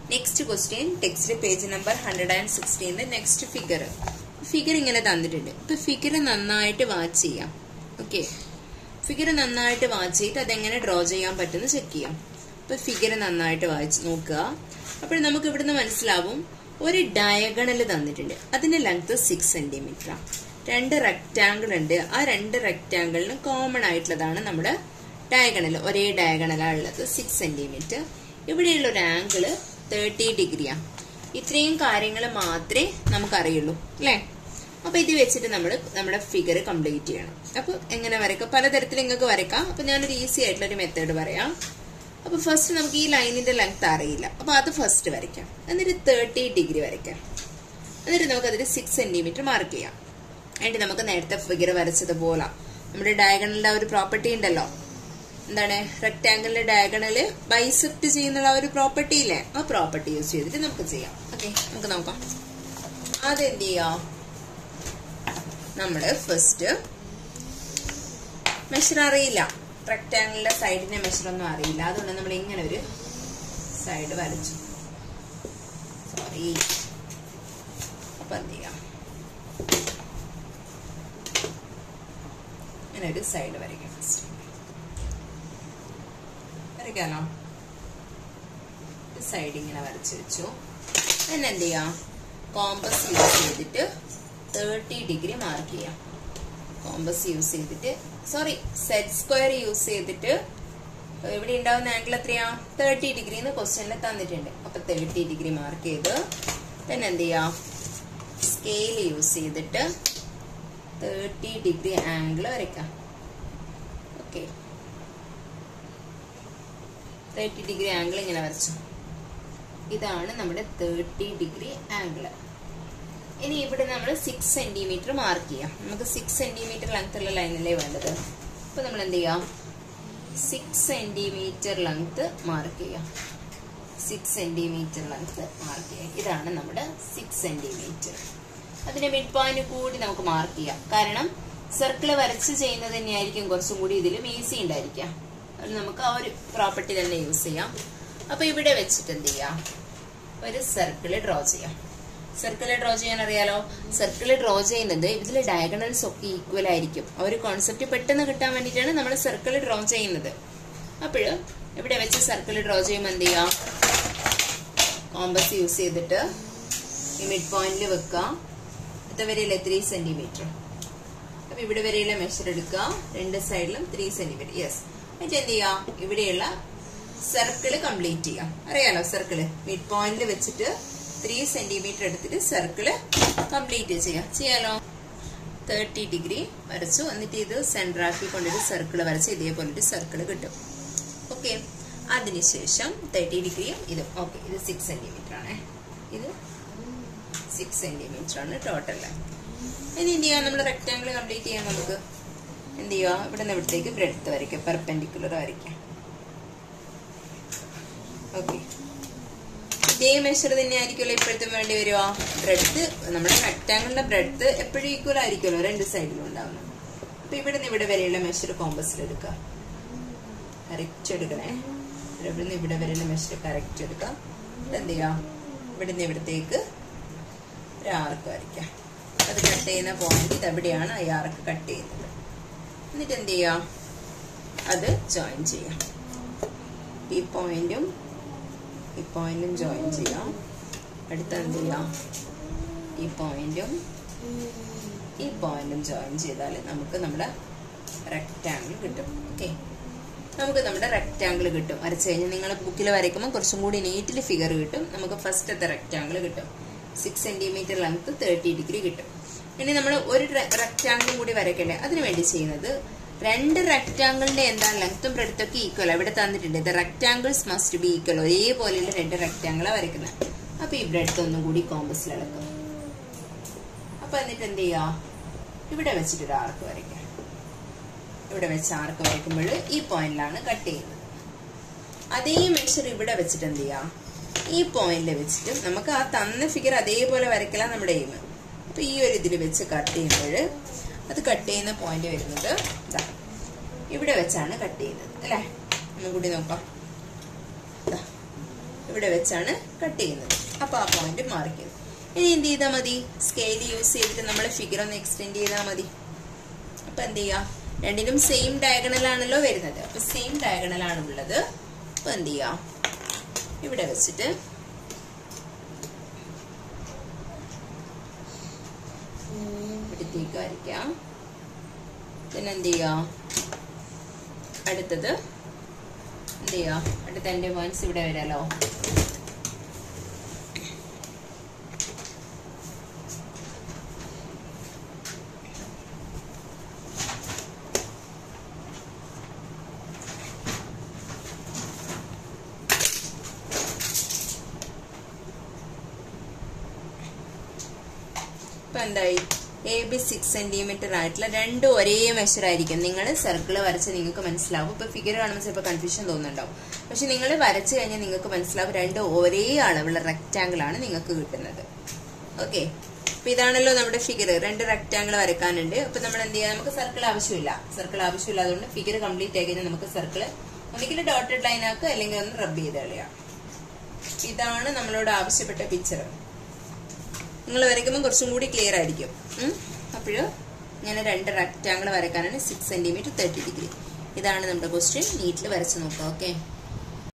next question text page number hundred and സിക്സ്റ്റീൻ്റെ next figure figure ഇങ്ങനെ തന്നിട്ടുണ്ട് ഇപ്പൊ ഫിഗർ നന്നായിട്ട് വാച്ച് ചെയ്യാം ഓക്കെ ഫിഗർ നന്നായിട്ട് വാച്ച് ചെയ്തിട്ട് അതെങ്ങനെ ഡ്രോ ചെയ്യാൻ പറ്റുമെന്ന് ചെക്ക് ചെയ്യാം ഇപ്പൊ ഫിഗർ നന്നായിട്ട് വായിച്ച് നോക്കുക അപ്പോൾ നമുക്ക് ഇവിടുന്ന് മനസ്സിലാവും ഒരു ഡയഗണൽ തന്നിട്ടുണ്ട് അതിന്റെ ലെങ്ത് സിക്സ് സെന്റിമീറ്റർ രണ്ട് റെക്റ്റാങ്കിൾ ഉണ്ട് ആ രണ്ട് റെക്റ്റാങ്കിളിന് കോമൺ ആയിട്ടുള്ളതാണ് നമ്മുടെ ഡയഗണൽ ഒരേ ഡയഗണലാണ് ഉള്ളത് സിക്സ് സെന്റിമീറ്റർ ഇവിടെയുള്ള ഒരു ആംഗിള് തേർട്ടി ഡിഗ്രിയാണ് ഇത്രയും കാര്യങ്ങൾ മാത്രമേ നമുക്കറിയുള്ളൂ അല്ലേ അപ്പൊ ഇത് വെച്ചിട്ട് നമ്മൾ നമ്മുടെ ഫിഗർ കംപ്ലീറ്റ് ചെയ്യണം അപ്പൊ എങ്ങനെ വരയ്ക്കാം പലതരത്തിൽ നിങ്ങൾക്ക് വരയ്ക്കാം അപ്പൊ ഞാനൊരു ഈസി ആയിട്ടുള്ള ഒരു മെത്തേഡ് പറയാം അപ്പൊ ഫസ്റ്റ് നമുക്ക് ഈ ലൈനിന്റെ ലെങ്ത് അറിയില്ല അപ്പൊ അത് ഫസ്റ്റ് വരയ്ക്കാം എന്നിട്ട് തേർട്ടി ഡിഗ്രി വരയ്ക്കാം എന്നിട്ട് നമുക്ക് അതിൽ സിക്സ് സെന്റിമീറ്റർ മാർക്ക് ചെയ്യാം എന്നിട്ട് നമുക്ക് നേരത്തെ ഫിഗർ വരച്ചതുപോലെ നമ്മുടെ ഡയഗണലിന്റെ ഒരു പ്രോപ്പർട്ടി ഉണ്ടല്ലോ എന്താണ് റെക്ടാങ്കിളിന്റെ ഡയഗണല് ബൈസെപ്റ്റ് ചെയ്യുന്നുള്ള ഒരു പ്രോപ്പർട്ടി ഇല്ലേ ആ പ്രോപ്പർട്ടി യൂസ് ചെയ്തിട്ട് നമുക്ക് ചെയ്യാം ഓക്കെ നമുക്ക് നോക്കാം ആദ്യം എന്ത് ചെയ്യാം നമ്മള് ഫസ്റ്റ് മെഷർ അറിയില്ല റെക്ടാങ്കിളിന്റെ സൈഡിന്റെ മെഷർ ഒന്നും അറിയില്ല അതുകൊണ്ട് നമ്മൾ ഇങ്ങനെ ഒരു സൈഡ് വരച്ചു സോറി അപ്പൊ എന്ത് ചെയ്യാം ഇങ്ങനെ ഒരു സൈഡ് വരയ്ക്കാം ഫസ്റ്റ് വരയ്ക്കാലോ സൈഡ് ഇങ്ങനെ വരച്ചു വെച്ചു പിന്നെ എന്ത് ചെയ്യാം കോമ്പസ് യൂസ് ചെയ്തിട്ട് തേർട്ടി ഡിഗ്രി മാർക്ക് ചെയ്യാം കോമ്പസ് യൂസ് ചെയ്തിട്ട് സോറി സെറ്റ് സ്ക്വയർ യൂസ് ചെയ്തിട്ട് ഇവിടെ ഉണ്ടാവുന്ന ആംഗിൾ എത്രയാ തേർട്ടി ഡിഗ്രി എന്ന് ക്വസ്റ്റ്യനിൽ തന്നിട്ടുണ്ട് അപ്പൊ തേർട്ടി ഡിഗ്രി മാർക്ക് ചെയ്ത് പിന്നെ എന്ത് ചെയ്യാം സ്കെയിൽ യൂസ് ചെയ്തിട്ട് തേർട്ടി ഡിഗ്രി ആംഗിൾ വരയ്ക്കാം ഓക്കെ തേർട്ടി ഡിഗ്രി ആംഗിൾ ഇങ്ങനെ വരച്ചു ഇതാണ് നമ്മുടെ തേർട്ടി ഡിഗ്രി ആംഗിൾ ഇനി ഇവിടെ നമ്മൾ സിക്സ് സെന്റിമീറ്റർ മാർക്ക് ചെയ്യാം നമുക്ക് സിക്സ് സെന്റിമീറ്റർ ലെങ്ത് ഉള്ള ലൈനല്ലേ വേണ്ടത് അപ്പൊ നമ്മൾ എന്ത് ചെയ്യാം സിക്സ് സെന്റിമീറ്റർ ലെങ്ത് മാർക്ക് ചെയ്യാം സിക്സ് സെന്റിമീറ്റർ ലെങ്ത് മാർക്ക് ചെയ്യാം ഇതാണ് നമ്മുടെ സിക്സ് സെന്റിമീറ്റർ അതിന്റെ മിഡ് പോയിന്റ് കൂടി നമുക്ക് മാർക്ക് ചെയ്യാം കാരണം സർക്കിൾ വരച്ച് ചെയ്യുന്നത് തന്നെയായിരിക്കും കുറച്ചും കൂടി ഇതിലും ഈസി ഉണ്ടായിരിക്കാം അത് നമുക്ക് ആ ഒരു പ്രോപ്പർട്ടി തന്നെ യൂസ് ചെയ്യാം അപ്പൊ ഇവിടെ വെച്ചിട്ട് എന്ത് ചെയ്യാം ഒരു സർക്കിൾ ഡ്രോ ചെയ്യാം സർക്കിൾ ഡ്രോ ചെയ്യാൻ അറിയാലോ സർക്കിൾ ഡ്രോ ചെയ്യുന്നത് ഇതിൽ ഡയഗണൽസ് ഒക്കെ ഈക്വൽ ആയിരിക്കും ആ ഒരു കോൺസെപ്റ്റ് പെട്ടെന്ന് കിട്ടാൻ വേണ്ടിയിട്ടാണ് നമ്മൾ സർക്കിൾ ഡ്രോ ചെയ്യുന്നത് അപ്പോൾ ഇവിടെ വെച്ച് സർക്കിൾ ഡ്രോ ചെയ്യുമ്പോൾ എന്ത് ചെയ്യാം കോമ്പസ് യൂസ് ചെയ്തിട്ട് ഈ മിഡ് പോയിന്റിൽ വെക്കാം അടുത്ത വരെയല്ലേ ത്രീ സെന്റിമീറ്റർ അപ്പൊ ഇവിടെ വരെയുള്ള മെഷർ എടുക്കുക രണ്ട് സൈഡിലും ത്രീ സെന്റിമീറ്റർ യെസ് എന്നിട്ട് എന്ത് ചെയ്യാം ഇവിടെയുള്ള സർക്കിള് കംപ്ലീറ്റ് ചെയ്യാം അറിയാലോ സർക്കിള് മിഡ് പോയിന്റിൽ വെച്ചിട്ട് ത്രീ സെന്റിമീറ്റർ എടുത്തിട്ട് സർക്കിള് കംപ്ലീറ്റ് ചെയ്യാം ചെയ്യാലോ തേർട്ടി ഡിഗ്രി വരച്ചു എന്നിട്ട് ഇത് സെന്റർ ആക്കി കൊണ്ടൊരു സർക്കിൾ വരച്ച് ഇതേപോലെ ഒരു സർക്കിൾ കിട്ടും ഓക്കെ അതിനുശേഷം തേർട്ടി ഡിഗ്രിയും ഇതും ഓക്കെ ഇത് സിക്സ് സെന്റിമീറ്റർ ആണ് ഇത് സിക്സ് സെന്റിമീറ്റർ ആണ് ടോട്ടൽ ഇനി എന്ത് ചെയ്യാം നമ്മൾ റെക്ടാങ്കിൾ കംപ്ലീറ്റ് ചെയ്യാൻ നമുക്ക് എന്ത് ചെയ്യുക ഇവിടെ നിന്ന് ഇവിടത്തേക്ക് ബ്രെഡ്ത്ത് വരയ്ക്കാം പെർപെൻഡിക്കുലർ വരയ്ക്കാം ഓക്കെ ഇതേ മെഷർ തന്നെ ആയിരിക്കുമല്ലോ ഇപ്പോഴത്തും വേണ്ടി വരുക ബ്രെഡ്ത്ത് നമ്മുടെ റെക്ടാങ്കിളിന്റെ ബ്രെഡ്ത്ത് എപ്പോഴും ഈക്വൽ ആയിരിക്കുമല്ലോ രണ്ട് സൈഡിലും ഉണ്ടാവുന്നത് അപ്പൊ ഇവിടെ നിന്ന് ഇവിടെ വരെയുള്ള മെഷർ കോമ്പസിൽ എടുക്കുക കറക്റ്റ് എടുക്കണേ ഇവിടെ നിന്ന് ഇവിടെ വരെയുള്ള മെഷർ കറക്റ്റ് എടുക്കുക എന്ത് ചെയ്യാം ഇവിടെ നിന്ന് ഇവിടത്തേക്ക് ഒരു ആർക്ക് വരയ്ക്കാം അത് കട്ട് ചെയ്യുന്ന പോയിന്റ് ഇത് എവിടെയാണ് ഈ ആർക്ക് കട്ട് ചെയ്യുന്നത് എന്നിട്ട് എന്ത് ചെയ്യാം അത് ജോയിൻ ചെയ്യാം ഈ പോയിന്റും ഈ പോയിന്റും ജോയിൻ ചെയ്യാം അടുത്ത എന്ത് ചെയ്യാം ഈ പോയിന്റും ഈ പോയിന്റും ജോയിൻ ചെയ്താൽ നമുക്ക് നമ്മുടെ റെക്റ്റാങ്കിൾ കിട്ടും ഓക്കെ നമുക്ക് നമ്മുടെ റെക്റ്റാങ്കിൾ കിട്ടും വരച്ച് കഴിഞ്ഞാൽ നിങ്ങൾ ബുക്കിൽ വരയ്ക്കുമ്പോൾ കുറച്ചും കൂടി നീറ്റിൽ ഫിഗർ കിട്ടും നമുക്ക് ഫസ്റ്റത്തെ റെക്റ്റാങ്കിൾ കിട്ടും six centimetre length thirty degree കിട്ടും ഇനി നമ്മൾ ഒരു റെക്റ്റാങ്കിളും കൂടി വരയ്ക്കണ്ടേ അതിനു വേണ്ടി ചെയ്യുന്നത് രണ്ട് റെക്റ്റാങ്കിളിന്റെ എന്താ ലെങ്ത്തും ബ്രെഡ്ത്തൊക്കെ ഈക്വൽ അവിടെ തന്നിട്ടുണ്ട് the rectangles must be equal ഒരേപോലെയുള്ള രണ്ട് റെക്റ്റാങ്കിളാണ് വരയ്ക്കുന്നത് അപ്പൊ ഈ ബ്രെഡ്ത്ത് ഒന്നും കൂടി കോമ്പസിൽ ഇളക്കും അപ്പൊ എന്നിട്ട് എന്ത് ചെയ്യാ ഇവിടെ വെച്ചിട്ടൊരു ആർക്ക് വരയ്ക്കാം ഇവിടെ വെച്ച് ആർക്ക് വരയ്ക്കുമ്പോൾ ഈ പോയിന്റിലാണ് കട്ട് ചെയ്യുന്നത് അതേ മെഷർ ഇവിടെ വെച്ചിട്ട് എന്ത് ചെയ്യാം ഈ പോയിന്റിൽ വെച്ചിട്ട് നമുക്ക് ആ തന്ന ഫിഗർ അതേപോലെ വരയ്ക്കലാണ് നമ്മുടെ എയിം അപ്പൊ ഈ ഒരു ഇതിൽ വെച്ച് കട്ട് ചെയ്യുമ്പോൾ അത് കട്ട് ചെയ്യുന്ന പോയിന്റ് വരുന്നത് ഇതാ ഇവിടെ വെച്ചാണ് കട്ട് ചെയ്യുന്നത് അല്ലേ ഒന്നും കൂടി നോക്കാം ദാ, ഇവിടെ വെച്ചാണ് കട്ട് ചെയ്യുന്നത് അപ്പൊ ആ പോയിന്റ് മാർക്ക് ചെയ്തു ഇനി എന്ത് ചെയ്താൽ മതി സ്കെയിൽ യൂസ് ചെയ്തിട്ട് നമ്മൾ ഫിഗർ ഒന്ന് എക്സ്റ്റെൻഡ് ചെയ്താൽ മതി അപ്പൊ എന്ത് ചെയ്യാ രണ്ടിനും സെയിം ഡയഗണൽ ആണല്ലോ വരുന്നത് അപ്പൊ സെയിം ഡയഗണൽ ആണ് ഉള്ളത് അപ്പൊ എന്ത് ചെയ്യാ ഇവിടെ വെച്ചിട്ട് ഇവിടത്തേക്ക് വരയ്ക്കാം പിന്നെ എന്ത് ചെയ്യാം അടുത്തത് എന്ത് ചെയ്യാം അടുത്ത എന്റെ പോയിന്റ്സ് ഇവിടെ വരാലോ ഇപ്പൊ എന്തായി എ ബി സിക്സ് സെന്റിമീറ്റർ ആയിട്ടുള്ള രണ്ടും ഒരേ മെഷർ ആയിരിക്കും നിങ്ങൾ സർക്കിൾ വരച്ച് നിങ്ങൾക്ക് മനസ്സിലാവും ഇപ്പൊ ഫിഗർ കാണുമ്പോൾ ചിലപ്പോൾ കൺഫ്യൂഷൻ തോന്നുന്നുണ്ടാവും പക്ഷെ നിങ്ങൾ വരച്ചു കഴിഞ്ഞാൽ നിങ്ങൾക്ക് മനസ്സിലാവും രണ്ടും ഒരേ അളവുള്ള റെക്റ്റാങ്കിൾ ആണ് നിങ്ങൾക്ക് കിട്ടുന്നത് ഓക്കെ അപ്പൊ ഇതാണല്ലോ നമ്മുടെ ഫിഗർ രണ്ട് റെക്റ്റാങ്കിൾ വരക്കാനുണ്ട് അപ്പൊ നമ്മൾ എന്ത് ചെയ്യാം നമുക്ക് സർക്കിൾ ആവശ്യമില്ല സർക്കിൾ ആവശ്യമില്ല അതുകൊണ്ട് ഫിഗർ കംപ്ലീറ്റ് ആയി കഴിഞ്ഞാൽ നമുക്ക് സർക്കിൾ ഒന്നുകിൽ ഡോട്ടഡ് ലൈൻ ആക്കുക അല്ലെങ്കിൽ ഒന്ന് റബ്ബ് ചെയ്ത് കളയാം ഇതാണ് നമ്മളോട് ആവശ്യപ്പെട്ട പിക്ചർ നിങ്ങൾ വരയ്ക്കുമ്പോൾ കുറച്ചും കൂടി ക്ലിയർ ആയിരിക്കും അപ്പോൾ ഇങ്ങനെ രണ്ട് റെക്റ്റാങ്കിൾ വരയ്ക്കാനാണ് സിക്സ് സെന്റിമീറ്റർ തേർട്ടി ഡിഗ്രി ഇതാണ് നമ്മുടെ ക്വസ്റ്റ്യൻ നീറ്റിൽ വരച്ച് നോക്കുക ഓക്കെ